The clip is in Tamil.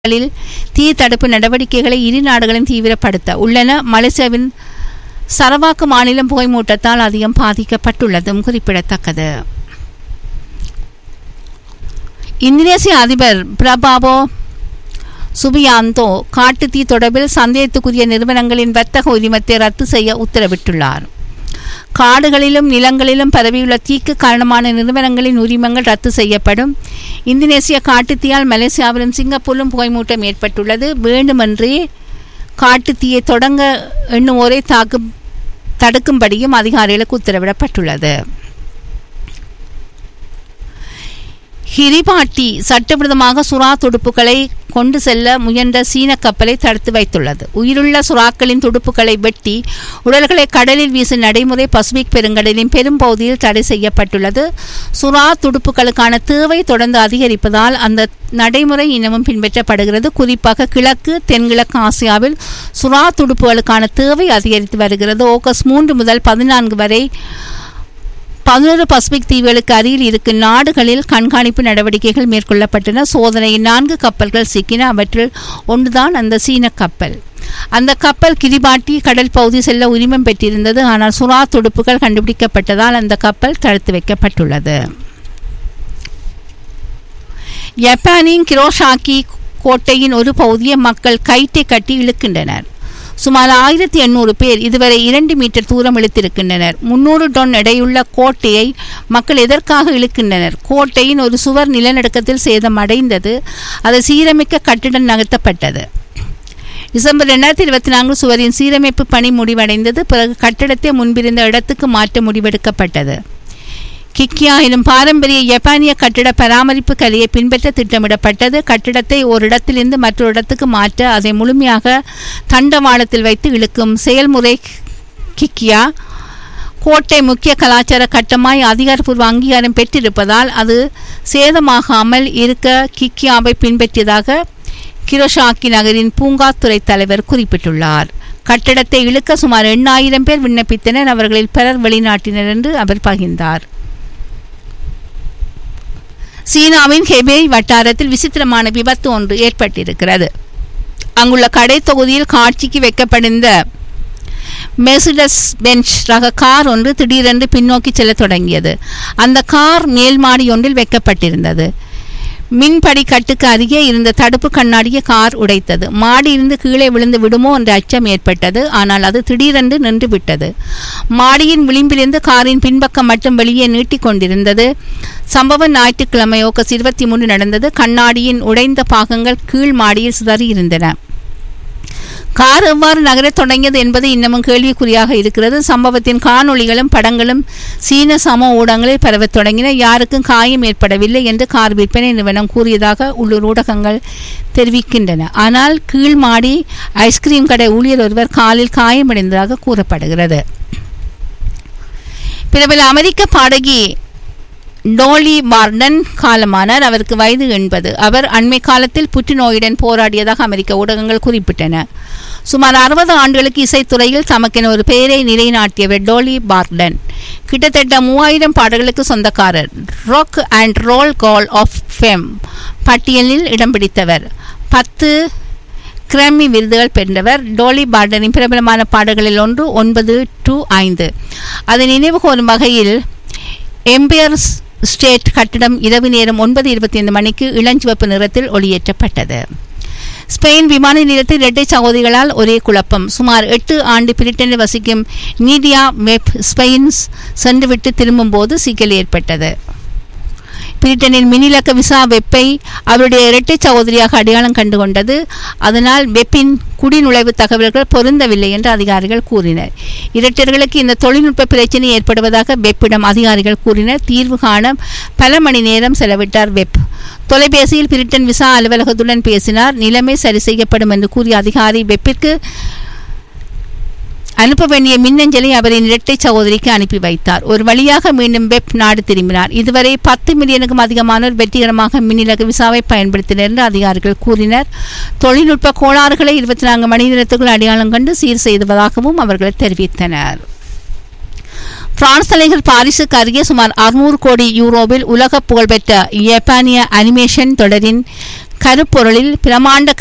களில் தீ தடுப்பு நடவடிக்கைகளை இரு நாடுகளும் தீவிரப்படுத்த உள்ளன மலேசியாவின் சரவாக்கு மாநிலம் புகைமூட்டத்தால் அதிகம் பாதிக்கப்பட்டுள்ளதும் குறிப்பிடத்தக்கது இந்தோனேசிய அதிபர் பிரபாவோ சுபியாந்தோ காட்டுத்தீ தொடர்பில் சந்தேகத்துக்குரிய நிறுவனங்களின் வர்த்தக உரிமத்தை ரத்து செய்ய உத்தரவிட்டுள்ளார் காடுகளிலும் நிலங்களிலும் பரவியுள்ள தீக்கு காரணமான நிறுவனங்களின் உரிமங்கள் ரத்து செய்யப்படும் இந்தோனேசிய காட்டுத்தீயால் மலேசியாவிலும் சிங்கப்பூரிலும் புகைமூட்டம் ஏற்பட்டுள்ளது வேண்டுமென்றே காட்டுத்தீயை தொடங்க எண்ணுவோரை தாக்கு தடுக்கும்படியும் அதிகாரிகளுக்கு உத்தரவிடப்பட்டுள்ளது ஹிரிபாட்டி சட்டவிரோதமாக சுறா துடுப்புகளை கொண்டு செல்ல முயன்ற சீன கப்பலை தடுத்து வைத்துள்ளது உயிருள்ள சுறாக்களின் துடுப்புகளை வெட்டி உடல்களை கடலில் வீசும் நடைமுறை பசிபிக் பெருங்கடலின் பெரும்பகுதியில் தடை செய்யப்பட்டுள்ளது சுறா துடுப்புகளுக்கான தேவை தொடர்ந்து அதிகரிப்பதால் அந்த நடைமுறை இன்னமும் பின்பற்றப்படுகிறது குறிப்பாக கிழக்கு தென்கிழக்கு ஆசியாவில் சுறா துடுப்புகளுக்கான தேவை அதிகரித்து வருகிறது ஆகஸ்ட் மூன்று முதல் பதினான்கு வரை பதினோரு பசிபிக் தீவுகளுக்கு அருகில் இருக்கும் நாடுகளில் கண்காணிப்பு நடவடிக்கைகள் மேற்கொள்ளப்பட்டன சோதனையில் நான்கு கப்பல்கள் சிக்கின அவற்றில் ஒன்றுதான் அந்த சீன கப்பல் அந்த கப்பல் கிரிபாட்டி கடல் பகுதி செல்ல உரிமம் பெற்றிருந்தது ஆனால் சுறா துடுப்புகள் கண்டுபிடிக்கப்பட்டதால் அந்த கப்பல் தடுத்து வைக்கப்பட்டுள்ளது ஜப்பானின் கிரோஷாக்கி கோட்டையின் ஒரு பகுதியை மக்கள் கைட்டை கட்டி இழுக்கின்றனர் சுமார் ஆயிரத்தி எண்ணூறு பேர் இதுவரை இரண்டு மீட்டர் தூரம் இழுத்திருக்கின்றனர் முன்னூறு டன் எடையுள்ள கோட்டையை மக்கள் எதற்காக இழுக்கின்றனர் கோட்டையின் ஒரு சுவர் நிலநடுக்கத்தில் சேதம் அடைந்தது அது சீரமைக்க கட்டிடம் நகர்த்தப்பட்டது டிசம்பர் ரெண்டாயிரத்தி இருபத்தி நான்கு சுவரின் சீரமைப்பு பணி முடிவடைந்தது பிறகு கட்டிடத்தை முன்பிருந்த இடத்துக்கு மாற்ற முடிவெடுக்கப்பட்டது கிக்கியா எனும் பாரம்பரிய ஜப்பானிய கட்டிட பராமரிப்பு கலையை பின்பற்ற திட்டமிடப்பட்டது கட்டிடத்தை ஒரு இடத்திலிருந்து மற்றொரு இடத்துக்கு மாற்ற அதை முழுமையாக தண்டவாளத்தில் வைத்து இழுக்கும் செயல்முறை கிக்கியா கோட்டை முக்கிய கலாச்சார கட்டமாய் அதிகாரப்பூர்வ அங்கீகாரம் பெற்றிருப்பதால் அது சேதமாகாமல் இருக்க கிக்கியாவை பின்பற்றியதாக கிரோஷாக்கி நகரின் பூங்காத்துறை தலைவர் குறிப்பிட்டுள்ளார் கட்டடத்தை இழுக்க சுமார் எண்ணாயிரம் பேர் விண்ணப்பித்தனர் அவர்களில் பலர் வெளிநாட்டினர் என்று அவர் பகிர்ந்தார் சீனாவின் ஹெபேய் வட்டாரத்தில் விசித்திரமான விபத்து ஒன்று ஏற்பட்டிருக்கிறது அங்குள்ள கடை தொகுதியில் காட்சிக்கு வைக்கப்பட்டிருந்த மெர்சிடஸ் பெஞ்ச் ரக கார் ஒன்று திடீரென்று பின்னோக்கி செல்ல தொடங்கியது அந்த கார் மேல் மாடி ஒன்றில் வைக்கப்பட்டிருந்தது மின்படி கட்டுக்கு அருகே இருந்த தடுப்பு கண்ணாடியை கார் உடைத்தது மாடியிலிருந்து கீழே விழுந்து விடுமோ என்ற அச்சம் ஏற்பட்டது ஆனால் அது திடீரென்று நின்று விட்டது மாடியின் விளிம்பிலிருந்து காரின் பின்பக்கம் மட்டும் வெளியே நீட்டிக் கொண்டிருந்தது சம்பவம் ஞாயிற்றுக்கிழமை ஓகஸ் இருபத்தி மூன்று நடந்தது கண்ணாடியின் உடைந்த பாகங்கள் கீழ் மாடியில் சிதறி இருந்தன கார் எவ்வாறு நகரத் தொடங்கியது என்பது இன்னமும் கேள்விக்குறியாக இருக்கிறது சம்பவத்தின் காணொளிகளும் படங்களும் சீன சம ஊடகங்களில் பரவத் தொடங்கின யாருக்கும் காயம் ஏற்படவில்லை என்று கார் விற்பனை நிறுவனம் கூறியதாக உள்ளூர் ஊடகங்கள் தெரிவிக்கின்றன ஆனால் கீழ் மாடி ஐஸ்கிரீம் கடை ஊழியர் ஒருவர் காலில் காயமடைந்ததாக கூறப்படுகிறது பிரபல அமெரிக்க பாடகி டோலி பார்டன் காலமானார் அவருக்கு வயது எண்பது அவர் அண்மை காலத்தில் புற்றுநோயுடன் போராடியதாக அமெரிக்க ஊடகங்கள் குறிப்பிட்டன சுமார் அறுபது ஆண்டுகளுக்கு இசைத்துறையில் தமக்கென ஒரு பெயரை நிலைநாட்டியவர் டோலி பார்டன் கிட்டத்தட்ட மூவாயிரம் பாடல்களுக்கு சொந்தக்காரர் rock and roll hall of fame பட்டியலில் இடம் பிடித்தவர் பத்து கிராமி விருதுகள் பெற்றவர் டோலி பார்டனின் பிரபலமான பாடல்களில் ஒன்று ஒன்பது டு ஐந்து அதை நினைவு கூறும் வகையில் எம்பையர்ஸ் ஸ்டேட் கட்டிடம் இரவு நேரம் ஒன்பது இருபத்தி ஐந்து மணிக்கு இளஞ்சிவப்பு நிறத்தில் ஒளியேற்றப்பட்டது ஸ்பெயின் விமான நிலையத்தில் இரட்டை சகோதரிகளால் ஒரே குழப்பம் சுமார் எட்டு ஆண்டு பிரிட்டனில் வசிக்கும் மீடியா வெப் ஸ்பெயின் சென்றுவிட்டு திரும்பும்போது சிக்கல் ஏற்பட்டது பிரிட்டனின் மின்னிலக்க விசா வெப்பை அவருடைய இரட்டை சகோதரியாக அடையாளம் கண்டுகொண்டது அதனால் வெப்பின் குடிநுழைவு தகவல்கள் பொருந்தவில்லை என்று அதிகாரிகள் கூறினர் இரட்டர்களுக்கு இந்த தொழில்நுட்ப பிரச்சனை ஏற்படுவதாக வெப்பிடம் அதிகாரிகள் கூறினர் தீர்வு காண பல மணி நேரம் செலவிட்டார் வெப் தொலைபேசியில் பிரிட்டன் விசா அலுவலகத்துடன் பேசினார் நிலைமை சரி செய்யப்படும் என்று கூறிய அதிகாரி வெப்பிற்கு அனுப்ப வேண்டிய மின்னஞ்சலை அவரின் இரட்டை சகோதரிக்கு அனுப்பி வைத்தார் ஒரு வழியாக மீண்டும் வெப் நாடு திரும்பினார் இதுவரை பத்து மில்லியனுக்கும் அதிகமானோர் வெற்றிகரமாக மின்னிலக விசாவை பயன்படுத்தினர் என்று அதிகாரிகள் கூறினர் தொழில்நுட்ப கோளாறுகளை இருபத்தி நான்கு மணி நேரத்துக்குள் அடையாளம் கண்டு சீர் செய்துவதாகவும் அவர்கள் தெரிவித்தனர் பிரான்ஸ் தலைநகர் பாரிஸுக்கு அருகே சுமார் அறுநூறு கோடி யூரோவில் உலக புகழ்பெற்ற ஜப்பானிய அனிமேஷன் தொடரின் கருப்பொருளில் பிரமாண்ட